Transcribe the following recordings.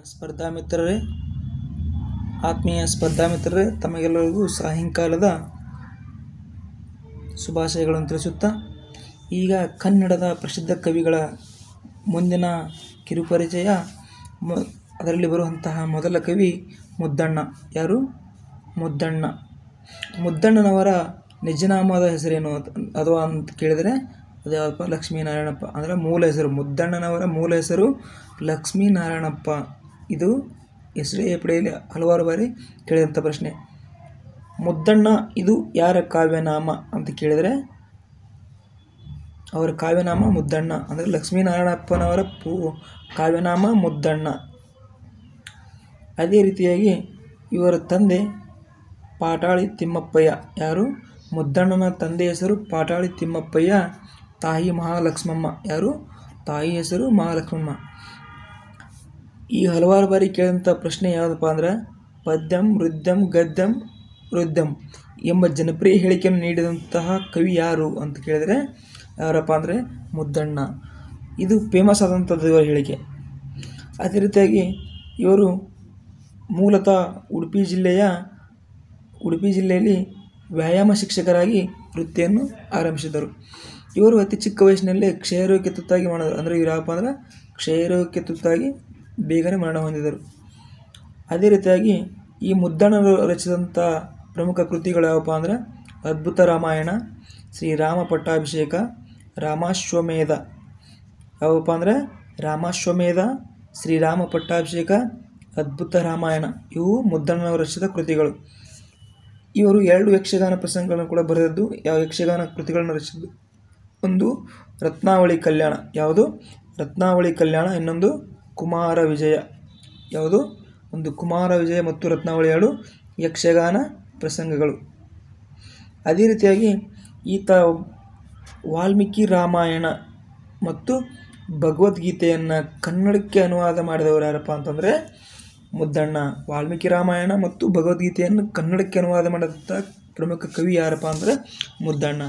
ಸ್ಪರ್ಧಾ ಮಿತ್ರರೇ ಆತ್ಮೀಯ ಸ್ಪರ್ಧಾ ಮಿತ್ರರೇ ತಮಗೆಲ್ಲರಿಗೂ ಸಾಯಂಕಾಲದ ಶುಭಾಶಯಗಳನ್ನು ತಿಳಿಸುತ್ತಾ ಈಗ ಕನ್ನಡದ ಪ್ರಸಿದ್ಧ ಕವಿಗಳ ಮುಂದಿನ ಕಿರುಪರಿಚಯ ಮ ಅದರಲ್ಲಿ ಬರುವಂತಹ ಮೊದಲ ಕವಿ ಮುದ್ದಣ್ಣ ಯಾರು ಮುದ್ದಣ್ಣ ಮುದ್ದಣ್ಣನವರ ನಿಜನಾಮದ ಹೆಸರೇನು ಅಂತ- ಅದು ಅಂತ ಕೇಳಿದರೆ ಅದು ಯಾವಪ್ಪ ಲಕ್ಷ್ಮೀನಾರಾಯಣಪ್ಪ ಅಂದರೆ ಮೂಲ ಹೆಸರು ಮುದ್ದಣ್ಣನವರ ಮೂಲ ಹೆಸರು ಲಕ್ಷ್ಮೀನಾರಾಯಣಪ್ಪ ಇದು ಹೆಸರೇ ಪಡೆಯಲಿ ಹಲವಾರು ಬಾರಿ ಕೇಳಿದಂಥ ಪ್ರಶ್ನೆ ಮುದ್ದಣ್ಣ ಇದು ಯಾರ ಕಾವ್ಯನಾಮ ಅಂತ ಕೇಳಿದರೆ ಅವರ ಕಾವ್ಯನಾಮ ಮುದ್ದಣ್ಣ ಅಂದರೆ ಲಕ್ಷ್ಮೀನಾರಾಯಣಪ್ಪನವರ ಪೂ ಕಾವ್ಯನಾಮ ಮುದ್ದಣ್ಣ ಅದೇ ರೀತಿಯಾಗಿ ಇವರ ತಂದೆ ಪಾಟಾಳಿ ತಿಮ್ಮಪ್ಪಯ್ಯ ಯಾರು ಮುದ್ದಣ್ಣನ ತಂದೆ ಹೆಸರು ಪಾಟಾಳಿ ತಿಮ್ಮಪ್ಪಯ್ಯ ತಾಯಿ ಮಹಾಲಕ್ಷ್ಮಮ್ಮ ಯಾರು ತಾಯಿ ಹೆಸರು ಮಹಾಲಕ್ಷ್ಮಮ್ಮ ಈ ಹಲವಾರು ಬಾರಿ ಕೇಳಿದಂಥ ಪ್ರಶ್ನೆ ಯಾವುದಪ್ಪ ಅಂದ್ರೆ ಪದ್ಯಂ ವೃದ್ಧಂ ಗದ್ಯಂ ವೃದ್ಧಂ ಎಂಬ ಜನಪ್ರಿಯ ಹೇಳಿಕೆಯನ್ನು ನೀಡಿದಂತಹ ಕವಿ ಯಾರು ಅಂತ ಕೇಳಿದರೆ ಯಾರಪ್ಪ ಅಂದರೆ ಮುದ್ದಣ್ಣ ಇದು ಫೇಮಸ್ ಆದಂಥದ್ದು ಇವರ ಹೇಳಿಕೆ ಅದೇ ರೀತಿಯಾಗಿ ಇವರು ಮೂಲತಃ ಉಡುಪಿ ಜಿಲ್ಲೆಯ ಉಡುಪಿ ಜಿಲ್ಲೆಯಲ್ಲಿ ವ್ಯಾಯಾಮ ಶಿಕ್ಷಕರಾಗಿ ವೃತ್ತಿಯನ್ನು ಆರಂಭಿಸಿದರು ಇವರು ಅತಿ ಚಿಕ್ಕ ವಯಸ್ಸಿನಲ್ಲೇ ಕ್ಷಯರೋಗಕ್ಕೆ ತುತ್ತಾಗಿ ಮರಣ ಅಂದರೆ ಇವರು ಯಾವಪ್ಪ ಅಂದ್ರೆ ಕ್ಷಯರೋಗಕ್ಕೆ ತುತ್ತಾಗಿ ಬೇಗನೆ ಮರಣ ಹೊಂದಿದರು ಅದೇ ರೀತಿಯಾಗಿ ಈ ಮುದ್ದಣ್ಣರು ರಚಿಸಿದಂಥ ಪ್ರಮುಖ ಕೃತಿಗಳು ಯಾವಪ್ಪ ಅಂದ್ರೆ ಅದ್ಭುತ ರಾಮಾಯಣ ಶ್ರೀರಾಮ ಪಟ್ಟಾಭಿಷೇಕ ರಾಮಾಶ್ವಮೇಧ ಯಾವಪ್ಪ ಅಂದರೆ ರಾಮಾಶ್ವಮೇಧ ಶ್ರೀರಾಮ ಪಟ್ಟಾಭಿಷೇಕ ಅದ್ಭುತ ರಾಮಾಯಣ ಇವು ಮುದ್ದಣ್ಣನವರು ರಚಿಸಿದ ಕೃತಿಗಳು ಇವರು ಎರಡು ಯಕ್ಷಗಾನ ಪ್ರಸಂಗಗಳನ್ನು ಕೂಡ ಬರೆದದ್ದು ಯಾವ ಯಕ್ಷಗಾನ ಕೃತಿಗಳನ್ನು ರಚಿಸಿದ್ದು ಒಂದು ರತ್ನಾವಳಿ ಕಲ್ಯಾಣ ಯಾವುದು ರತ್ನಾವಳಿ ಕಲ್ಯಾಣ ಇನ್ನೊಂದು ಕುಮಾರ ವಿಜಯ ಯಾವುದು ಒಂದು ಕುಮಾರ ವಿಜಯ ಮತ್ತು ರತ್ನಾವಳಿ ಎರಡು ಯಕ್ಷಗಾನ ಪ್ರಸಂಗಗಳು ಅದೇ ರೀತಿಯಾಗಿ ಈತ ವಾಲ್ಮೀಕಿ ರಾಮಾಯಣ ಮತ್ತು ಭಗವದ್ಗೀತೆಯನ್ನು ಕನ್ನಡಕ್ಕೆ ಅನುವಾದ ಮಾಡಿದವರು ಯಾರಪ್ಪ ಅಂತಂದರೆ ಮುದ್ದಣ್ಣ ವಾಲ್ಮೀಕಿ ರಾಮಾಯಣ ಮತ್ತು ಭಗವದ್ಗೀತೆಯನ್ನು ಕನ್ನಡಕ್ಕೆ ಅನುವಾದ ಮಾಡಿದಂಥ ಪ್ರಮುಖ ಕವಿ ಯಾರಪ್ಪ ಅಂದರೆ ಮುದ್ದಣ್ಣ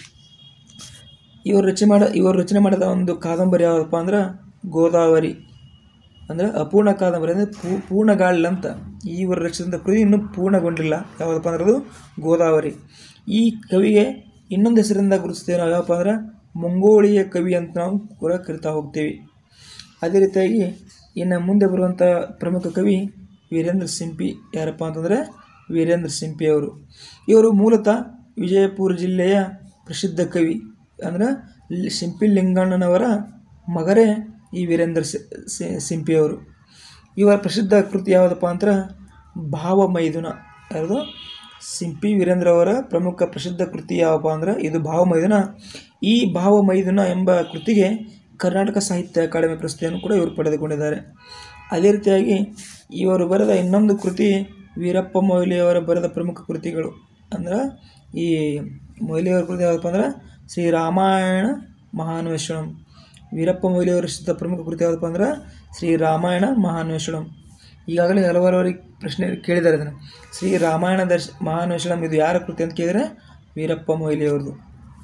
ಇವರು ರಚನೆ ಮಾಡ ಇವರು ರಚನೆ ಮಾಡಿದ ಒಂದು ಕಾದಂಬರಿ ಯಾವುದಪ್ಪ ಅಂದ್ರೆ ಗೋದಾವರಿ ಅಂದರೆ ಅಪೂರ್ಣ ಕಾದಂಬರಿ ಅಂದರೆ ಪೂ ಪೂರ್ಣಗಾಳ್ ಅಂತ ಇವರು ರಚಿಸಿದಂಥ ಕೃತಿ ಇನ್ನೂ ಪೂರ್ಣಗೊಂಡಿಲ್ಲ ಯಾವುದಪ್ಪ ಅಂದ್ರೆ ಅದು ಗೋದಾವರಿ ಈ ಕವಿಗೆ ಇನ್ನೊಂದು ಹೆಸರಿಂದ ಗುರುತಿಸ್ತೇವೆ ನಾವು ಯಾವಪ್ಪ ಅಂದ್ರೆ ಮಂಗೋಳಿಯ ಕವಿ ಅಂತ ನಾವು ಕೂಡ ಕರಿತಾ ಹೋಗ್ತೀವಿ ಅದೇ ರೀತಿಯಾಗಿ ಇನ್ನು ಮುಂದೆ ಬರುವಂಥ ಪ್ರಮುಖ ಕವಿ ವೀರೇಂದ್ರ ಸಿಂಪಿ ಯಾರಪ್ಪ ಅಂತಂದರೆ ವೀರೇಂದ್ರ ಸಿಂಪಿ ಅವರು ಇವರು ಮೂಲತಃ ವಿಜಯಪುರ ಜಿಲ್ಲೆಯ ಪ್ರಸಿದ್ಧ ಕವಿ ಅಂದರೆ ಲಿ- ಸಿಂಪಿ ಲಿಂಗಣ್ಣನವರ ಮಗರೇ ಈ ವೀರೇಂದ್ರ ಸಿ- ಸಿ- ಸಿಂಪಿಯವರು ಇವರ ಪ್ರಸಿದ್ಧ ಕೃತಿ ಯಾವುದಪ್ಪ ಅಂದ್ರೆ ಭಾವ ಮೈದುನ ಯಾವುದು ಸಿಂಪಿ ವೀರೇಂದ್ರ ಅವರ ಪ್ರಮುಖ ಪ್ರಸಿದ್ಧ ಕೃತಿ ಯಾವಪ್ಪ ಅಂದ್ರೆ ಇದು ಭಾವ ಮೈದುನ ಈ ಭಾವ ಮೈದುನ ಎಂಬ ಕೃತಿಗೆ ಕರ್ನಾಟಕ ಸಾಹಿತ್ಯ ಅಕಾಡೆಮಿ ಪ್ರಶಸ್ತಿಯನ್ನು ಕೂಡ ಇವರು ಪಡೆದುಕೊಂಡಿದ್ದಾರೆ ಅದೇ ರೀತಿಯಾಗಿ ಇವರು ಬರೆದ ಇನ್ನೊಂದು ಕೃತಿ ವೀರಪ್ಪ ಮೊಯ್ಲಿಯವರ ಬರೆದ ಪ್ರಮುಖ ಕೃತಿಗಳು ಅಂದ್ರೆ ಈ ಮೊಯ್ಲಿಯವರ ಕೃತಿ ಯಾವುದಪ್ಪ ಅಂದ್ರೆ ಶ್ರೀ ರಾಮಾಯಣ ಮಹಾನ್ವೇಷಣಂ ವೀರಪ್ಪ ಮೊಯ್ಲಿಯವರು ರಚಿಸಿದ ಪ್ರಮುಖ ಕೃತಿ ಯಾವುದಪ್ಪ ಅಂದ್ರೆ ಶ್ರೀ ರಾಮಾಯಣ ಮಹಾನ್ವೇಷಣಂ ಈಗಾಗಲೇ ಹಲವಾರು ಬಾರಿ ಪ್ರಶ್ನೆ ಕೇಳಿದ್ದಾರೆ ಅದನ್ನು ಶ್ರೀ ರಾಮಾಯಣ ದರ್ಶ ಮಹಾನ್ವೇಷಣಂ ಇದು ಯಾರ ಕೃತಿ ಅಂತ ಕೇಳಿದರೆ ವೀರಪ್ಪ ಮೊಯ್ಲಿಯವ್ರದ್ದು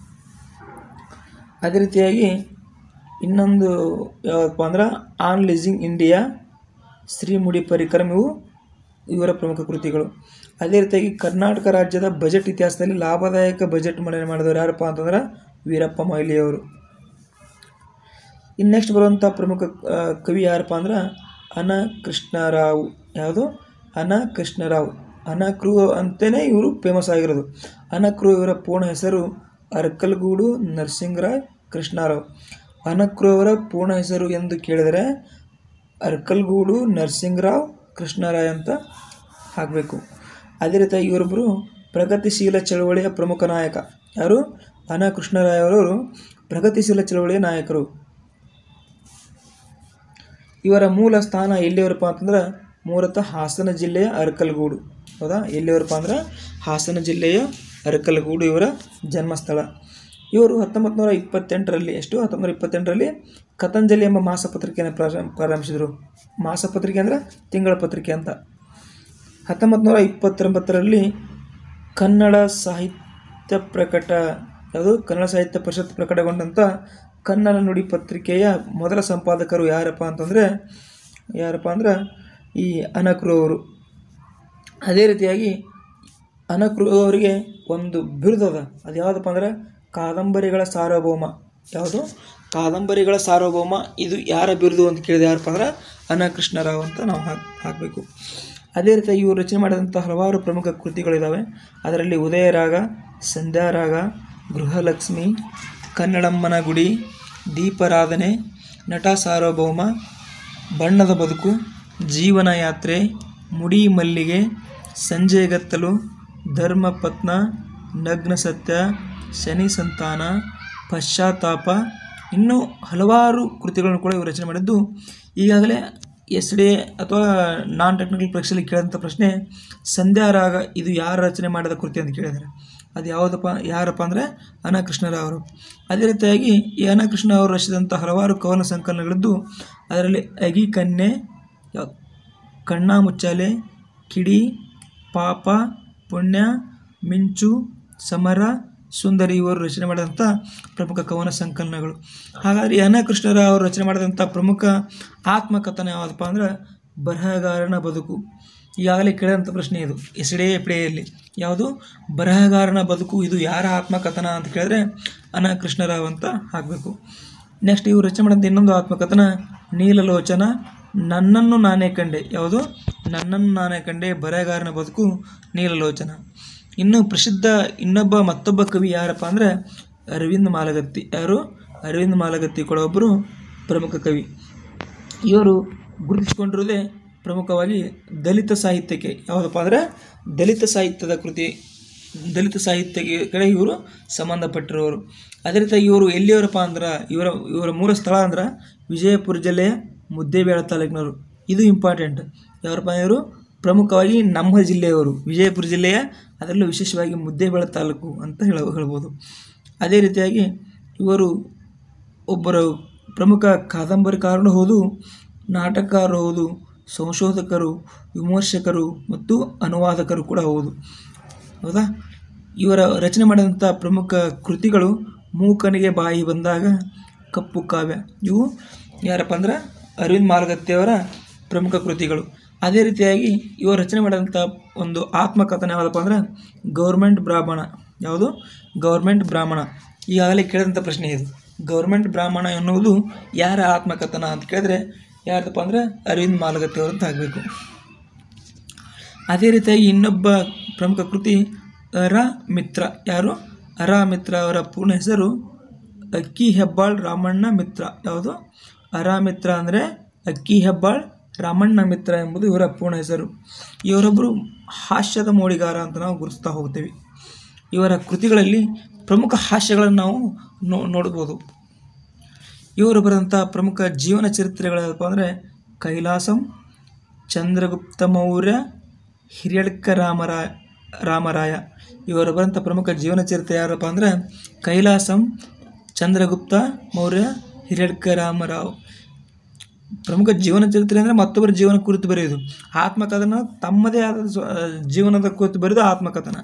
ಅದೇ ರೀತಿಯಾಗಿ ಇನ್ನೊಂದು ಯಾವುದಪ್ಪ ಅಂದ್ರೆ ಆನ್ ಲೀಸಿಂಗ್ ಇಂಡಿಯಾ ಶ್ರೀಮುಡಿ ಪರಿಕರಂ ಇವು ಇವರ ಪ್ರಮುಖ ಕೃತಿಗಳು ಅದೇ ರೀತಿಯಾಗಿ ಕರ್ನಾಟಕ ರಾಜ್ಯದ ಬಜೆಟ್ ಇತಿಹಾಸದಲ್ಲಿ ಲಾಭದಾಯಕ ಬಜೆಟ್ ಮಂಡನೆ ಮಾಡಿದವರು ಯಾರಪ್ಪ ಅಂತಂದ್ರೆ ವೀರಪ್ಪ ಮೊಯ್ಲಿಯವರು ಇನ್ನು ನೆಕ್ಸ್ಟ್ ಬರುವಂಥ ಪ್ರಮುಖ ಆ, ಕವಿ ಯಾರಪ್ಪ ಅಂದ್ರೆ ಅನ ಕೃಷ್ಣರಾವ್ ಯಾವುದು ಅನ ಕೃಷ್ಣರಾವ್ ಅನಕೃ ಅಂತಲೇ ಇವರು ಫೇಮಸ್ ಆಗಿರೋದು ಅನಕೃ ಇವರ ಪೂರ್ಣ ಹೆಸರು ಅರ್ಕಲ್ಗೂಡು ನರಸಿಂಗರಾವ್ ಕೃಷ್ಣರಾವ್ ಅನಕೃ ಅವರ ಪೂರ್ಣ ಹೆಸರು ಎಂದು ಕೇಳಿದರೆ ಅರ್ಕಲ್ಗೂಡು ನರಸಿಂಗರಾವ್ ಕೃಷ್ಣರಾಯ್ ಅಂತ ಹಾಕಬೇಕು ಅದೇ ರೀತಿಯಾಗಿ ಇವರೊಬ್ಬರು ಪ್ರಗತಿಶೀಲ ಚಳವಳಿಯ ಪ್ರಮುಖ ನಾಯಕ ಯಾರು ಅನ ಕೃಷ್ಣರಾಯ್ ಅವರು ಪ್ರಗತಿಶೀಲ ಚಳವಳಿಯ ನಾಯಕರು ಇವರ ಮೂಲ ಸ್ಥಾನ ಎಲ್ಲಿಯವರಪ್ಪ ಅಂತಂದ್ರೆ ಮೂಲತಃ ಹಾಸನ ಜಿಲ್ಲೆಯ ಅರಕಲಗೂಡು ಹೌದಾ ಎಲ್ಲಿಯವರಪ್ಪ ಅಂದ್ರೆ ಹಾಸನ ಜಿಲ್ಲೆಯ ಅರಕಲಗೂಡು ಇವರ ಜನ್ಮಸ್ಥಳ ಇವರು ಹತ್ತೊಂಬತ್ತು ನೂರ ಇಪ್ಪತ್ತೆಂಟರಲ್ಲಿ ಎಷ್ಟು ಹತ್ತೊಂಬತ್ತು ನೂರ ಇಪ್ಪತ್ತೆಂಟರಲ್ಲಿ ಕತಂಜಲಿ ಎಂಬ ಮಾಸಪತ್ರಿಕೆಯನ್ನು ಪ್ರಾರಂಭ ಪ್ರಾರಂಭಿಸಿದರು ಮಾಸಪತ್ರಿಕೆ ಅಂದರೆ ತಿಂಗಳ ಪತ್ರಿಕೆ ಅಂತ ಹತ್ತೊಂಬತ್ತು ನೂರ ಇಪ್ಪತ್ತೊಂಬತ್ತರಲ್ಲಿ ಕನ್ನಡ ಸಾಹಿತ್ಯ ಪ್ರಕಟ ಯಾವುದು ಕನ್ನಡ ಸಾಹಿತ್ಯ ಪರಿಷತ್ ಪ್ರಕಟಗೊಂಡಂಥ ಕನ್ನಡ ನುಡಿ ಪತ್ರಿಕೆಯ ಮೊದಲ ಸಂಪಾದಕರು ಯಾರಪ್ಪ ಅಂತಂದರೆ ಯಾರಪ್ಪ ಅಂದ್ರೆ ಈ ಅನಕೃ ಅವರು ಅದೇ ರೀತಿಯಾಗಿ ಅನಕೃ ಅವರಿಗೆ ಒಂದು ಬಿರುದು ಅದ ಅದು ಯಾವುದಪ್ಪ ಅಂದ್ರೆ ಕಾದಂಬರಿಗಳ ಸಾರ್ವಭೌಮ ಯಾವುದು ಕಾದಂಬರಿಗಳ ಸಾರ್ವಭೌಮ ಇದು ಯಾರ ಬಿರುದು ಅಂತ ಕೇಳಿದೆ ಯಾರಪ್ಪ ಅಂದ್ರೆ ಅನಕೃಷ್ಣರಾವ್ ಅಂತ ನಾವು ಹಾಕ್ ಹಾಕಬೇಕು ಅದೇ ರೀತಿ ಇವರು ರಚನೆ ಮಾಡಿದಂಥ ಹಲವಾರು ಪ್ರಮುಖ ಕೃತಿಗಳಿದ್ದಾವೆ ಅದರಲ್ಲಿ ಉದಯರಾಗ ಸಂಧ್ಯಾರಾಗ ಗೃಹಲಕ್ಷ್ಮಿ ಕನ್ನಡಮ್ಮನ ಗುಡಿ ದೀಪಾರಾಧನೆ ನಟ ಸಾರ್ವಭೌಮ ಬಣ್ಣದ ಬದುಕು ಜೀವನ ಯಾತ್ರೆ ಮುಡಿ ಮಲ್ಲಿಗೆ ಸಂಜೆಗತ್ತಲು ಧರ್ಮಪತ್ನ ನಗ್ನ ಸತ್ಯ ಶನಿ ಸಂತಾನ ಪಶ್ಚಾತ್ತಾಪ ಇನ್ನೂ ಹಲವಾರು ಕೃತಿಗಳನ್ನು ಕೂಡ ಇವರು ರಚನೆ ಮಾಡಿದ್ದು ಈಗಾಗಲೇ ಎಸ್ ಡಿ ಅಥವಾ ನಾನ್ ಟೆಕ್ನಿಕಲ್ ಪರೀಕ್ಷೆಯಲ್ಲಿ ಕೇಳಿದಂಥ ಪ್ರಶ್ನೆ ಸಂಧ್ಯಾರಾಗ ಇದು ಯಾರು ರಚನೆ ಮಾಡಿದ ಕೃತಿ ಅಂತ ಕೇಳಿದ್ದಾರೆ ಅದು ಯಾವುದಪ್ಪ ಯಾರಪ್ಪ ಅಂದರೆ ಅನಕೃಷ್ಣರಾವ್ ಅವರು ಅದೇ ರೀತಿಯಾಗಿ ಈ ಅನಕೃಷ್ಣ ಅವರು ರಚಿಸಿದಂಥ ಹಲವಾರು ಕವನ ಸಂಕಲನಗಳಿದ್ದು ಅದರಲ್ಲಿ ಅಗಿ ಕನ್ಯೆ ಯಾವ- ಕಣ್ಣಾ ಮುಚ್ಚಾಲೆ ಕಿಡಿ ಪಾಪ ಪುಣ್ಯ ಮಿಂಚು ಸಮರ ಸುಂದರಿ ಇವರು ರಚನೆ ಮಾಡಿದಂಥ ಪ್ರಮುಖ ಕವನ ಸಂಕಲನಗಳು ಹಾಗಾದರೆ ಈ ಅನಕೃಷ್ಣರಾವ್ ಅವರು ರಚನೆ ಮಾಡಿದಂಥ ಪ್ರಮುಖ ಆತ್ಮಕಥನ ಯಾವುದಪ್ಪ ಅಂದ್ರೆ ಬರಹಗಾರನ ಬದುಕು ಈಗಾಗಲೇ ಕೇಳಿದಂಥ ಪ್ರಶ್ನೆ ಇದು ಎಸ್ ಡಿ ಎ ಪ್ಲೇಯಲ್ಲಿ ಯಾವುದು ಬರಹಗಾರನ ಬದುಕು ಇದು ಯಾರ ಆತ್ಮಕಥನ ಅಂತ ಕೇಳಿದ್ರೆ ಅನಕೃಷ್ಣರಾವ್ ಅಂತ ಹಾಕಬೇಕು ನೆಕ್ಸ್ಟ್ ಇವರು ರಚನೆ ಮಾಡಿದಂಥ ಇನ್ನೊಂದು ಆತ್ಮಕಥನ ನೀಲಲೋಚನ ನನ್ನನ್ನು ನಾನೇ ಕಂಡೆ ಯಾವುದು ನನ್ನನ್ನು ನಾನೇ ಕಂಡೆ ಬರಹಗಾರನ ಬದುಕು ನೀಲಲೋಚನ ಇನ್ನು ಪ್ರಸಿದ್ಧ ಇನ್ನೊಬ್ಬ ಮತ್ತೊಬ್ಬ ಕವಿ ಯಾರಪ್ಪ ಅಂದರೆ ಅರವಿಂದ್ ಮಾಲಗತ್ತಿ ಯಾರು ಅರವಿಂದ್ ಮಾಲಗತ್ತಿ ಕೂಡ ಒಬ್ಬರು ಪ್ರಮುಖ ಕವಿ ಇವರು ಗುರುತಿಸಿಕೊಂಡಿರುವುದೇ ಪ್ರಮುಖವಾಗಿ ದಲಿತ ಸಾಹಿತ್ಯಕ್ಕೆ ಯಾವುದಪ್ಪ ಅಂದರೆ ದಲಿತ ಸಾಹಿತ್ಯದ ಕೃತಿ ದಲಿತ ಸಾಹಿತ್ಯಕ್ಕೆ ಕಡೆ ಇವರು ಸಂಬಂಧಪಟ್ಟಿರುವವರು ಅದೇ ರೀತಿ ಇವರು ಎಲ್ಲಿಯವರಪ್ಪ ಅಂದ್ರೆ ಇವರ ಇವರ ಮೂಲ ಸ್ಥಳ ಅಂದ್ರೆ ವಿಜಯಪುರ ಜಿಲ್ಲೆಯ ಮುದ್ದೇಬೇಳ ತಾಲೂಕಿನವರು ಇದು ಇಂಪಾರ್ಟೆಂಟ್ ಯಾರಪ್ಪ ಇವರು ಪ್ರಮುಖವಾಗಿ ನಮ್ಮ ಜಿಲ್ಲೆಯವರು ವಿಜಯಪುರ ಜಿಲ್ಲೆಯ ಅದರಲ್ಲೂ ವಿಶೇಷವಾಗಿ ಮುದ್ದೇಬೇಳ ತಾಲೂಕು ಅಂತ ಹೇಳ ಹೇಳ್ಬೋದು ಅದೇ ರೀತಿಯಾಗಿ ಇವರು ಒಬ್ಬರು ಪ್ರಮುಖ ಕಾದಂಬರಿಕಾರರು ಹೌದು ನಾಟಕಕಾರರು ಹೌದು ಸಂಶೋಧಕರು ವಿಮರ್ಶಕರು ಮತ್ತು ಅನುವಾದಕರು ಕೂಡ ಹೌದು ಹೌದಾ ಇವರ ರಚನೆ ಮಾಡಿದಂಥ ಪ್ರಮುಖ ಕೃತಿಗಳು ಮೂಕನಿಗೆ ಬಾಯಿ ಬಂದಾಗ ಕಪ್ಪು ಕಾವ್ಯ ಇವು ಯಾರಪ್ಪ ಅಂದ್ರೆ ಅರವಿಂದ್ ಮಾಲಗತ್ತಿಯವರ ಪ್ರಮುಖ ಕೃತಿಗಳು ಅದೇ ರೀತಿಯಾಗಿ ಇವರು ರಚನೆ ಮಾಡಿದಂಥ ಒಂದು ಆತ್ಮಕಥನ ಯಾವುದಪ್ಪ ಅಂದ್ರೆ ಗೌರ್ಮೆಂಟ್ ಬ್ರಾಹ್ಮಣ ಯಾವುದು ಗೌರ್ಮೆಂಟ್ ಬ್ರಾಹ್ಮಣ ಈಗಾಗಲೇ ಕೇಳಿದಂಥ ಪ್ರಶ್ನೆ ಇದು ಗೌರ್ಮೆಂಟ್ ಬ್ರಾಹ್ಮಣ ಎನ್ನುವುದು ಯಾರ ಆತ್ಮಕಥನ ಅಂತ ಕೇಳಿದ್ರೆ ಯಾರ್ದಪ್ಪ ಅಂದ್ರೆ ಅರವಿಂದ್ ಮಾಲಗತ್ತಿಯವರು ಅಂತ ಆಗಬೇಕು ಅದೇ ರೀತಿಯಾಗಿ ಇನ್ನೊಬ್ಬ ಪ್ರಮುಖ ಕೃತಿ ಅರ ಮಿತ್ರ ಯಾರು ಅರ ಮಿತ್ರ ಅವರ ಪೂರ್ಣ ಹೆಸರು ಅಕ್ಕಿ ಹೆಬ್ಬಾಳ್ ರಾಮಣ್ಣ ಮಿತ್ರ ಯಾವುದು ಅರ ಮಿತ್ರ ಅಂದರೆ ಅಕ್ಕಿ ಹೆಬ್ಬಾಳ್ ರಾಮಣ್ಣ ಮಿತ್ರ ಎಂಬುದು ಇವರ ಪೂರ್ಣ ಹೆಸರು ಇವರೊಬ್ಬರು ಹಾಸ್ಯದ ಮೋಡಿಗಾರ ಅಂತ ನಾವು ಗುರುತಿಸ್ತಾ ಹೋಗ್ತೇವೆ ಇವರ ಕೃತಿಗಳಲ್ಲಿ ಪ್ರಮುಖ ಹಾಸ್ಯಗಳನ್ನು ನಾವು ನೋ ನೋಡ್ಬೋದು ಇವರು ಬರೆದಂಥ ಪ್ರಮುಖ ಜೀವನ ಚರಿತ್ರೆಗಳಪ್ಪ ಅಂದರೆ ಕೈಲಾಸಂ ಚಂದ್ರಗುಪ್ತ ಮೌರ್ಯ ಹಿರಿಯಡ್ಕ ರಾಮರಾಯ ರಾಮರಾಯ ಇವರು ಬರೆದಂಥ ಪ್ರಮುಖ ಜೀವನ ಚರಿತ್ರೆ ಯಾರಪ್ಪ ಅಂದರೆ ಕೈಲಾಸಂ ಚಂದ್ರಗುಪ್ತ ಮೌರ್ಯ ಹಿರಿಯಡ್ಕ ರಾಮರಾವ್ ಪ್ರಮುಖ ಜೀವನ ಚರಿತ್ರೆ ಅಂದರೆ ಮತ್ತೊಬ್ಬರ ಜೀವನ ಕುರಿತು ಬರೆಯೋದು ಆತ್ಮಕಥನ ತಮ್ಮದೇ ಆದ ಸ್ವ- ಜೀವನದ ಕುರಿತು ಬರೆಯೋದು ಆತ್ಮಕಥನ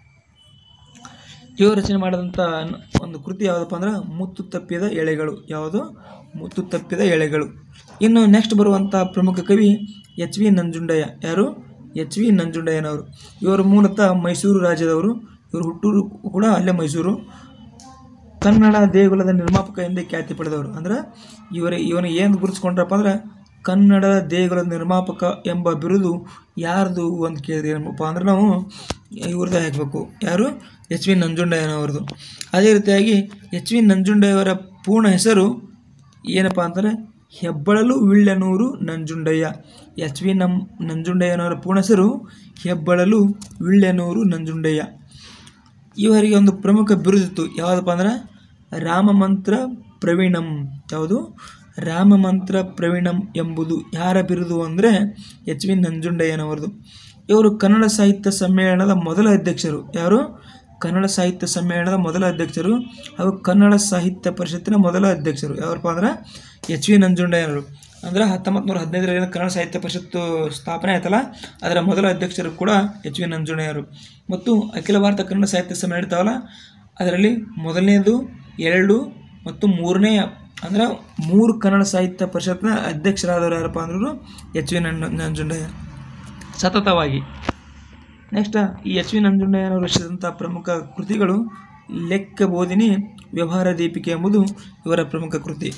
ಇವರು ರಚನೆ ಮಾಡಿದಂಥ ಒಂದು ಕೃತಿ ಯಾವುದಪ್ಪ ಅಂದ್ರೆ ಮುತ್ತು ತಪ್ಪಿದ ಎಳೆಗಳು ಯಾವುದು ಮುತ್ತು ತಪ್ಪಿದ ಎಳೆಗಳು ಇನ್ನು ನೆಕ್ಸ್ಟ್ ಬರುವಂಥ ಪ್ರಮುಖ ಕವಿ ಎಚ್ ವಿ ನಂಜುಂಡಯ್ಯ ಯಾರು ಎಚ್ ವಿ ನಂಜುಂಡಯ್ಯನವರು ಇವರು ಮೂಲತಃ ಮೈಸೂರು ರಾಜ್ಯದವರು ಇವರು ಹುಟ್ಟೂರು ಕೂಡ ಅಲ್ಲೇ ಮೈಸೂರು ಕನ್ನಡ ದೇಗುಲದ ನಿರ್ಮಾಪಕ ಎಂದೇ ಖ್ಯಾತಿ ಪಡೆದವರು ಅಂದ್ರೆ ಇವರ ಇವನು ಏನು ಗುರುತಿಸ್ಕೊಂಡ್ರಪ್ಪ ಅಂದ್ರೆ ಕನ್ನಡ ದೇಗುಲದ ನಿರ್ಮಾಪಕ ಎಂಬ ಬಿರುದು ಯಾರ್ದು ಅಂತ ಕೇಳಿದ್ರೆ ಏನಪ್ಪ ಅಂದ್ರೆ ನಾವು ಇವ್ರದ್ದು ಹಾಕಬೇಕು ಯಾರು ಎಚ್ ವಿ ನಂಜುಂಡಯ್ಯನವ್ರದ್ದು ಅದೇ ರೀತಿಯಾಗಿ ಎಚ್ ವಿ ನಂಜುಂಡಯ್ಯವರ ಪೂರ್ಣ ಹೆಸರು ಏನಪ್ಪ ಅಂತಂದರೆ ಹೆಬ್ಬಳಲು ವಿಳ್ಳೆನೂರು ನಂಜುಂಡಯ್ಯ ಎಚ್ ವಿ ನಂ ನಂಜುಂಡಯ್ಯನವರ ಪೂರ್ಣ ಹೆಸರು ಹೆಬ್ಬಳಲು ವಿಳ್ಳೆನೂರು ನಂಜುಂಡಯ್ಯ ಇವರಿಗೆ ಒಂದು ಪ್ರಮುಖ ಬಿರುದಿತ್ತು ಯಾವುದಪ್ಪ ಅಂದ್ರೆ ರಾಮಮಂತ್ರ ಪ್ರವೀಣಂ ಯಾವುದು ರಾಮಮಂತ್ರ ಪ್ರವೀಣಂ ಎಂಬುದು ಯಾರ ಬಿರುದು ಅಂದರೆ ಎಚ್ ವಿ ನಂಜುಂಡಯ್ಯನವರದು ಇವರು ಕನ್ನಡ ಸಾಹಿತ್ಯ ಸಮ್ಮೇಳನದ ಮೊದಲ ಅಧ್ಯಕ್ಷರು ಯಾರು ಕನ್ನಡ ಸಾಹಿತ್ಯ ಸಮ್ಮೇಳನದ ಮೊದಲ ಅಧ್ಯಕ್ಷರು ಹಾಗೂ ಕನ್ನಡ ಸಾಹಿತ್ಯ ಪರಿಷತ್ತಿನ ಮೊದಲ ಅಧ್ಯಕ್ಷರು ಯಾರಪ್ಪ ಅಂದ್ರೆ ಎಚ್ ವಿ ನಂಜುಂಡಯ್ಯನವರು ಅಂದ್ರೆ ಹತ್ತೊಂಬತ್ತು ನೂರ ಹದಿನೈದರಲ್ಲಿ ಕನ್ನಡ ಸಾಹಿತ್ಯ ಪರಿಷತ್ತು ಸ್ಥಾಪನೆ ಆಯ್ತಲ್ಲ ಅದರ ಮೊದಲ ಅಧ್ಯಕ್ಷರು ಕೂಡ ಎಚ್ ವಿ ನಂಜುಂಡಯ್ಯರು ಮತ್ತು ಅಖಿಲ ಭಾರತ ಕನ್ನಡ ಸಾಹಿತ್ಯ ಸಮ್ಮೇಳನ ಇರ್ತಾವಲ್ಲ ಅದರಲ್ಲಿ ಮೊದಲನೇದು ಎರಡು ಮತ್ತು ಮೂರನೇ ಅಂದರೆ ಮೂರು ಕನ್ನಡ ಸಾಹಿತ್ಯ ಪರಿಷತ್ನ ಅಧ್ಯಕ್ಷರಾದವರು ಯಾರಪ್ಪ ಅಂದ್ರು ಎಚ್ ವಿ ನಂಜ ನಂಜುಂಡಯ್ಯ ಸತತವಾಗಿ ನೆಕ್ಸ್ಟ್ ಈ ಎಚ್ ವಿ ನಂಜುಂಡಯ್ಯನವರು ರಚಿಸಿದಂಥ ಪ್ರಮುಖ ಕೃತಿಗಳು ಲೆಕ್ಕ ಬೋಧಿನಿ ವ್ಯವಹಾರ ದೀಪಿಕೆ ಎಂಬುದು ಇವರ ಪ್ರಮುಖ ಕೃತಿ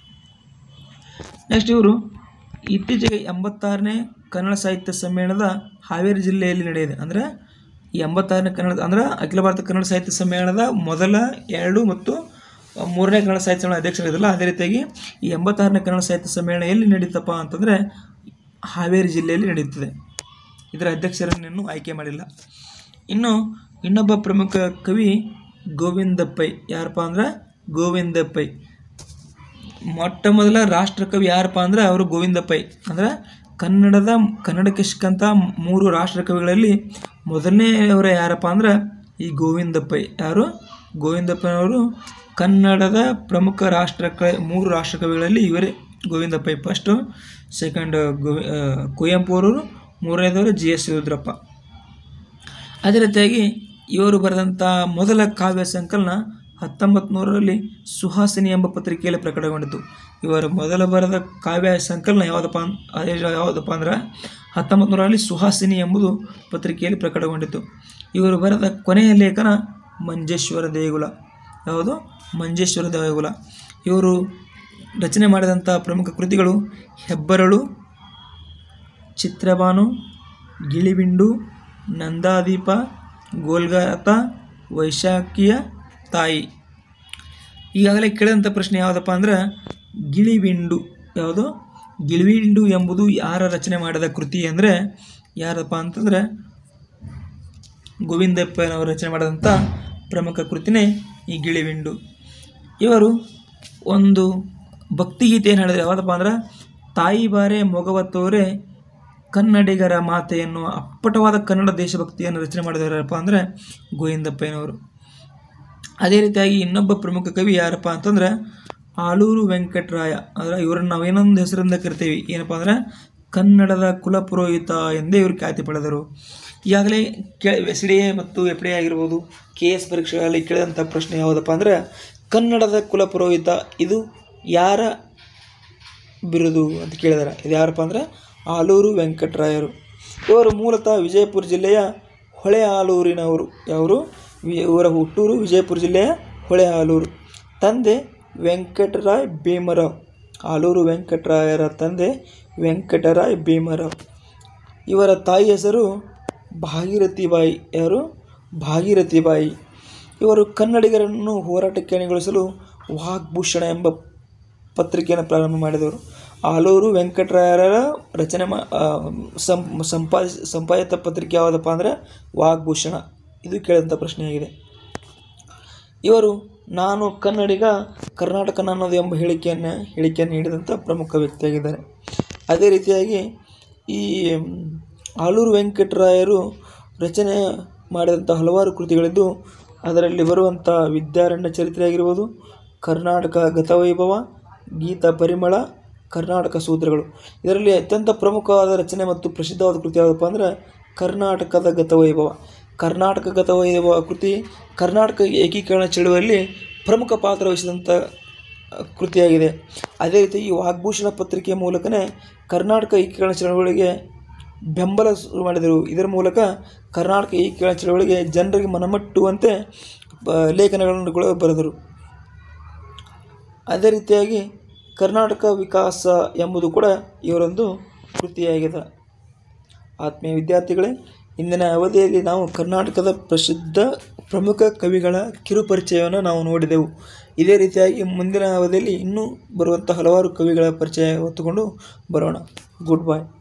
ನೆಕ್ಸ್ಟ್ ಇವರು ಇತ್ತೀಚೆಗೆ ಎಂಬತ್ತಾರನೇ ಕನ್ನಡ ಸಾಹಿತ್ಯ ಸಮ್ಮೇಳನದ ಹಾವೇರಿ ಜಿಲ್ಲೆಯಲ್ಲಿ ನಡೆಯಿದೆ ಅಂದರೆ ಈ ಎಂಬತ್ತಾರನೇ ಕನ್ನಡ ಅಂದರೆ ಅಖಿಲ ಭಾರತ ಕನ್ನಡ ಸಾಹಿತ್ಯ ಸಮ್ಮೇಳನದ ಮೊದಲ ಎರಡು ಮತ್ತು ಮೂರನೇ ಕನ್ನಡ ಸಾಹಿತ್ಯ ಸಮ್ಮೇಳನ ಅಧ್ಯಕ್ಷರಿದ್ದಲ್ಲ ಅದೇ ರೀತಿಯಾಗಿ ಈ ಎಂಬತ್ತಾರನೇ ಕನ್ನಡ ಸಾಹಿತ್ಯ ಸಮ್ಮೇಳನ ಎಲ್ಲಿ ನಡೀತಪ್ಪ ಅಂತಂದರೆ ಹಾವೇರಿ ಜಿಲ್ಲೆಯಲ್ಲಿ ನಡೆಯುತ್ತದೆ ಇದರ ಅಧ್ಯಕ್ಷರನ್ನು ಇನ್ನೂ ಆಯ್ಕೆ ಮಾಡಿಲ್ಲ ಇನ್ನು ಇನ್ನೊಬ್ಬ ಪ್ರಮುಖ ಕವಿ ಗೋವಿಂದ ಪೈ ಯಾರಪ್ಪ ಅಂದ್ರೆ ಗೋವಿಂದ ಪೈ ಮೊಟ್ಟ ಮೊದಲ ರಾಷ್ಟ್ರಕವಿ ಯಾರಪ್ಪ ಅಂದ್ರೆ ಅವರು ಗೋವಿಂದ ಪೈ ಅಂದ್ರೆ ಕನ್ನಡದ ಕನ್ನಡಕ್ಕೆ ಸಿಕ್ಕಂಥ ಮೂರು ರಾಷ್ಟ್ರಕವಿಗಳಲ್ಲಿ ಮೊದಲನೇಯವರ ಯಾರಪ್ಪ ಅಂದ್ರೆ ಈ ಗೋವಿಂದ ಪೈ ಯಾರು ಗೋವಿಂದ ಪೈನವರು ಕನ್ನಡದ ಪ್ರಮುಖ ರಾಷ್ಟ್ರ ಕ ಮೂರು ರಾಷ್ಟ್ರಕವಿಗಳಲ್ಲಿ ಇವರೇ ಗೋವಿಂದ ಪೈ ಫಸ್ಟು ಸೆಕೆಂಡ್ ಗೋವಿ ಆ, ಕುವೆಂಪು ಅವರು ಮೂರನೇದವರು ಜಿ ಎಸ್ ರುದ್ರಪ್ಪ ಅದೇ ರೀತಿಯಾಗಿ ಇವರು ಬರೆದಂಥ ಮೊದಲ ಕಾವ್ಯ ಸಂಕಲನ ಹತ್ತೊಂಬತ್ತು ನೂರರಲ್ಲಿ ಸುಹಾಸಿನಿ ಎಂಬ ಪತ್ರಿಕೆಯಲ್ಲಿ ಪ್ರಕಟಗೊಂಡಿತು ಇವರು ಮೊದಲ ಬರೆದ ಕಾವ್ಯ ಸಂಕಲನ ಯಾವುದಪ್ಪ ಅನ್- ಅದೇ ಯಾವುದಪ್ಪ ಅಂದ್ರೆ ಹತ್ತೊಂಬತ್ತು ನೂರರಲ್ಲಿ ಸುಹಾಸಿನಿ ಎಂಬುದು ಪತ್ರಿಕೆಯಲ್ಲಿ ಪ್ರಕಟಗೊಂಡಿತು ಇವರು ಬರೆದ ಕೊನೆಯ ಲೇಖನ ಮಂಜೇಶ್ವರ ದೇಗುಲ ಯಾವುದು ಮಂಜೇಶ್ವರ ದೇಗುಲ ಇವರು ರಚನೆ ಮಾಡಿದಂಥ ಪ್ರಮುಖ ಕೃತಿಗಳು ಹೆಬ್ಬರಳು ಚಿತ್ರಬಾನು ಗಿಳಿಬಿಂಡು ನಂದಾದೀಪ ಗೋಲ್ಗಾತ ವೈಶಾಖಿಯ ತಾಯಿ ಈಗಾಗಲೇ ಕೇಳಿದಂಥ ಪ್ರಶ್ನೆ ಯಾವುದಪ್ಪ ಅಂದ್ರೆ ಗಿಳಿಬಿಂಡು ಯಾವುದು ಗಿಳಿಬಿಂಡು ಎಂಬುದು ಯಾರ ರಚನೆ ಮಾಡಿದ ಕೃತಿ ಅಂದರೆ ಯಾರಪ್ಪ ಅಂತಂದರೆ ಗೋವಿಂದಪ್ಪನವರು ರಚನೆ ಮಾಡಿದಂಥ ಪ್ರಮುಖ ಕೃತಿನೇ ಈ ಗಿಳಿಬಿಂಡು ಇವರು ಒಂದು ಭಕ್ತಿಗೀತೆಯನ್ನು ಹೇಳಿದ್ರೆ ಯಾವುದಪ್ಪ ಅಂದ್ರೆ ತಾಯಿ ಬಾರೆ ಮೊಗವ ತೋರೆ ಕನ್ನಡಿಗರ ಮಾತೆ ಎನ್ನುವ ಅಪ್ಪಟವಾದ ಕನ್ನಡ ದೇಶಭಕ್ತಿಯನ್ನು ರಚನೆ ಮಾಡಿದವರಪ್ಪ ಅಂದರೆ ಗೋವಿಂದಪ್ಪಯ್ಯನವರು ಅದೇ ರೀತಿಯಾಗಿ ಇನ್ನೊಬ್ಬ ಪ್ರಮುಖ ಕವಿ ಯಾರಪ್ಪ ಅಂತಂದ್ರೆ ಆಲೂರು ವೆಂಕಟರಾಯ ಅಂದ್ರೆ ಇವ್ರನ್ನ ನಾವು ಏನೊಂದು ಹೆಸರಿಂದ ಕರಿತೀವಿ ಏನಪ್ಪ ಅಂದ್ರೆ ಕನ್ನಡದ ಕುಲಪುರೋಹಿತ ಎಂದೇ ಇವರು ಖ್ಯಾತಿ ಪಡೆದರು ಈಗಾಗಲೇ ಕೇ ಎಸ್ ಡಿ ಎ ಮತ್ತು ಎಫ್ ಡಿ ಎ ಆಗಿರ್ಬೋದು ಕೆ ಎಸ್ ಪರೀಕ್ಷೆಗಳಲ್ಲಿ ಕೇಳಿದಂಥ ಪ್ರಶ್ನೆ ಯಾವುದಪ್ಪ ಅಂದ್ರೆ ಕನ್ನಡದ ಕುಲಪುರೋಹಿತ ಇದು ಯಾರ ಬಿರುದು ಅಂತ ಕೇಳಿದಾರೆ ಇದು ಯಾರಪ್ಪ ಅಂದ್ರೆ ಆಲೂರು ವೆಂಕಟರಾಯರು ಇವರು ಮೂಲತಃ ವಿಜಯಪುರ ಜಿಲ್ಲೆಯ ಹೊಳೆ ಆಲೂರಿನವರು ಯಾವರು ವಿ- ಇವರ ಹುಟ್ಟೂರು ವಿಜಯಪುರ ಜಿಲ್ಲೆಯ ಹೊಳೆ ಆಲೂರು ತಂದೆ ವೆಂಕಟರಾಯ್ ಭೀಮರಾವ್ ಆಲೂರು ವೆಂಕಟರಾಯರ ತಂದೆ ವೆಂಕಟರಾಯ್ ಭೀಮರಾವ್ ಇವರ ತಾಯಿ ಹೆಸರು ಭಾಗೀರಥಿಬಾಯಿ ಯಾರು ಭಾಗೀರಥಿಬಾಯಿ ಇವರು ಕನ್ನಡಿಗರನ್ನು ಹೋರಾಟಕ್ಕೆ ಅಣಿಗೊಳಿಸಲು ವಾಗ್ಭೂಷಣ ಎಂಬ ಪತ್ರಿಕೆಯನ್ನು ಪ್ರಾರಂಭ ಮಾಡಿದವರು ಆಲೂರು ವೆಂಕಟರಾಯರ ರಚನೆ ಮಾ ಆ, ಸಂ ಸಂಪಾದಿಸ ಸಂಪಾದಿತ ಪತ್ರಿಕೆ ಯಾವುದಪ್ಪ ಅಂದರೆ ವಾಗ್ಭೂಷಣ ಇದು ಕೇಳಿದಂಥ ಪ್ರಶ್ನೆಯಾಗಿದೆ ಇವರು ನಾನು ಕನ್ನಡಿಗ ಕರ್ನಾಟಕ ನನ್ನದು ಎಂಬ ಹೇಳಿಕೆಯನ್ನು ಹೇಳಿಕೆಯನ್ನು ನೀಡಿದಂಥ ಪ್ರಮುಖ ವ್ಯಕ್ತಿಯಾಗಿದ್ದಾರೆ ಅದೇ ರೀತಿಯಾಗಿ ಈ ಮ್, ಆಲೂರು ವೆಂಕಟರಾಯರು ರಚನೆ ಮಾಡಿದಂಥ ಹಲವಾರು ಕೃತಿಗಳಿದ್ದು ಅದರಲ್ಲಿ ಬರುವಂಥ ವಿದ್ಯಾರಣ್ಯ ಚರಿತ್ರೆ ಆಗಿರ್ಬೋದು ಕರ್ನಾಟಕ ಗತವೈಭವ ಗೀತ ಪರಿಮಳ ಕರ್ನಾಟಕ ಸೂತ್ರಗಳು ಇದರಲ್ಲಿ ಅತ್ಯಂತ ಪ್ರಮುಖವಾದ ರಚನೆ ಮತ್ತು ಪ್ರಸಿದ್ಧವಾದ ಕೃತಿ ಯಾವುದಪ್ಪ ಅಂದರೆ ಕರ್ನಾಟಕದ ಗತವೈಭವ ಕರ್ನಾಟಕ ಗತವೈಭವ ಕೃತಿ ಕರ್ನಾಟಕ ಏಕೀಕರಣ ಚಳುವಳಿಯಲ್ಲಿ ಪ್ರಮುಖ ಪಾತ್ರ ವಹಿಸಿದಂಥ ಅ, ಕೃತಿಯಾಗಿದೆ ಅದೇ ರೀತಿ ಈ ವಾಗ್ಭೂಷಣ ಪತ್ರಿಕೆಯ ಮೂಲಕನೇ ಕರ್ನಾಟಕ ಏಕೀಕರಣ ಚಳವಳಿಗೆ ಬೆಂಬಲ ಶುರು ಮಾಡಿದರು ಇದರ ಮೂಲಕ ಕರ್ನಾಟಕ ಏಕೀಕರಣ ಚಳವಳಿಗೆ ಜನರಿಗೆ ಮನಮಟ್ಟುವಂತೆ ಆ, ಲೇಖನಗಳನ್ನು ಕೂಡ ಬರೆದರು ಅದೇ ರೀತಿಯಾಗಿ ಕರ್ನಾಟಕ ವಿಕಾಸ ಎಂಬುದು ಕೂಡ ಇವರೊಂದು ಕೃತಿಯಾಗಿದೆ ಆತ್ಮೀಯ ವಿದ್ಯಾರ್ಥಿಗಳೇ ಇಂದಿನ ಅವಧಿಯಲ್ಲಿ ನಾವು ಕರ್ನಾಟಕದ ಪ್ರಸಿದ್ಧ ಪ್ರಮುಖ ಕವಿಗಳ ಕಿರುಪರಿಚಯವನ್ನು ನಾವು ನೋಡಿದೆವು ಇದೇ ರೀತಿಯಾಗಿ ಮುಂದಿನ ಅವಧಿಯಲ್ಲಿ ಇನ್ನೂ ಬರುವಂಥ ಹಲವಾರು ಕವಿಗಳ ಪರಿಚಯ ಹೊತ್ತುಕೊಂಡು ಬರೋಣ ಗುಡ್ ಬಾಯ್